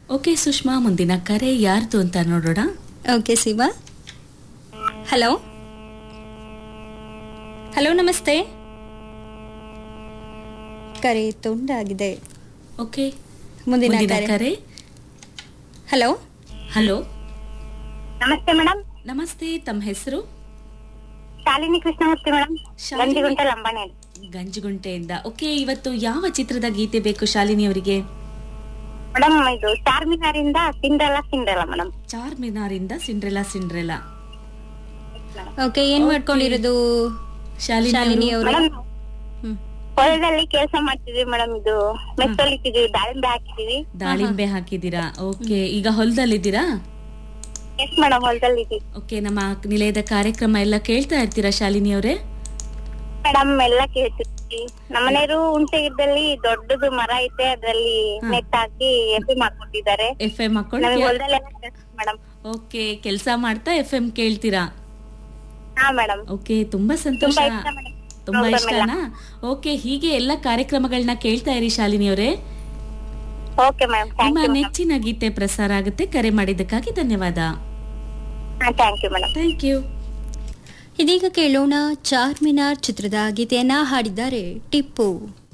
Okay Sushma ಮುಂದಿನ ಕರೆ ಯಾರ್ದು ಅಂತ ನೋಡೋಣ ಓಕೆ ಶಿವ ಹಲೋ ಹಲೋ ನಮಸ್ತೆ ಕರೆ ತುಂಡಾಗಿದೆ ಓಕೆ ಮುಂದಿನ ಮುಂದಿನ ಕರೆ ಕರೆ ಹಲೋ ಹಲೋ ನಮಸ್ತೆ ಮೇಡಮ್ ನಮಸ್ತೆ ತಮ್ಮ ಹೆಸರು ಶಾಲಿನಿ ಕೃಷ್ಣಮೂರ್ತಿ ಮೇಡಮ್ ಶಾಲಿನಿ. ಗಂಜಿಗುಂಟೆ ಲಂಬಾಣಿ ಗಂಜುಗುಂಟೆಯಿಂದ ಓಕೆ ಇವತ್ತು ಯಾವ ಚಿತ್ರದ ಗೀತೆ ಬೇಕು ಶಾಲಿನಿ ಅವರಿಗೆ ಮೇಡಮ್ ಇದು ಚಾರ್ಮಿನಾರ್ ಇಂದ ಸಿಂಡ್ರಲ್ಲ ಸಿಂಡ್ರಲ್ಲ ಮೇಡಮ್ ಚಾರ್ ಮಿನಾರಿಂದ ಸಿಂಡ್ರೆಲಾ ಸಿಂಡ್ರೆಲಾ ಓಕೆ ಏನ್ Okay. ಮಾಡ್ಕೊಂಡಿರೋದು ಶಾಲಿನಿ ಶಾಲಿನಿ ಅವರು ಅವರು ಮೇಡಮ್ ಹೊಲದಲ್ಲಿ ಕೆಲಸ ಮಾಡ್ತಿದೀವಿ ಮೇಡಮ್ ಇದು ಮೆತ್ತೊಲಿತಿದೀವಿ ದಾಳಿಂಬೆ ಹಾಕಿದೀವಿ ದಾಳಿಂಬೆ ಹಾಕಿದ್ದೀರಾ ಓಕೆ ಈಗ ಹೊಲದಲ್ಲಿದ್ದೀರಾ ಎಸ್ ಮೇಡಮ್ ಹೊಲದಲ್ಲಿ ಇದೀವಿ ಓಕೆ ನಮ್ಮ ನಿಲಯದ ಕಾರ್ಯಕ್ರಮ ಎಲ್ಲ ಕೇಳ್ತಾ ಇರ್ತೀರಾ ಶಾಲಿನಿ ಅವರೇ ಮೇಡಮ್ ಎಲ್ಲ ಕೇಳ್ತಿದ್ವಿ ನಮ್ಮನೆಯವರು ಹುಣಸೆಗಿದ್ದಲ್ಲಿ ದೊಡ್ಡದು ಮರ ಐತೆ ಅದ್ರಲ್ಲಿ ಹಾ. ನೆಟ್ ಹಾಕಿ ಎಫ್ ಮಾಡ್ಕೊಂಡಿದ್ದಾರೆ ಎಫ್ ಎಂ ಹಾಕೊಂಡು ನಮಗೆ ಹೊಲದಲ್ಲೆಲ್ಲ ಕೆಲಸ ಮೇಡಮ್ ಓಕೆ ಕೆಲಸ ಮಾಡ್ತಾ ಎಫ್ ಎಂ ಕೇಳ್ತೀರಾ ಹಾ ಮೇಡಮ್ ಓಕೆ ತುಂಬಾ ಸಂತೋಷ ತುಂಬಾ ಇಷ್ಟ ಮೇಡಮ್ ತುಂಬಾ program ಎಲ್ಲ. ಇಷ್ಟನಾ ಓಕೆ ಹೀಗೆ ಎಲ್ಲ ಕಾರ್ಯಕ್ರಮಗಳನ್ನ ಕೇಳ್ತಾ ಇರಿ ಶಾಲಿನಿ ಅವರೇ ಓಕೆ ಮೇಡಮ್ ಥ್ಯಾಂಕ್ ನಿಮ್ಮ ಯು ಮೇಡಮ್ ನೆಚ್ಚಿನ ಗೀತೆ ಪ್ರಸಾರ ಆಗುತ್ತೆ ಕರೆ ಮಾಡಿದ್ದಕ್ಕಾಗಿ ಧನ್ಯವಾದ ಹಾ thank you madam thank you ಇದೀಗ ಕೇಳೋಣ ಚಾರ್ಮಿನಾರ್ ಚಿತ್ರದ ಗೀತೆಯನ್ನ ಹಾಡಿದ್ದಾರೆ ಟಿಪ್ಪು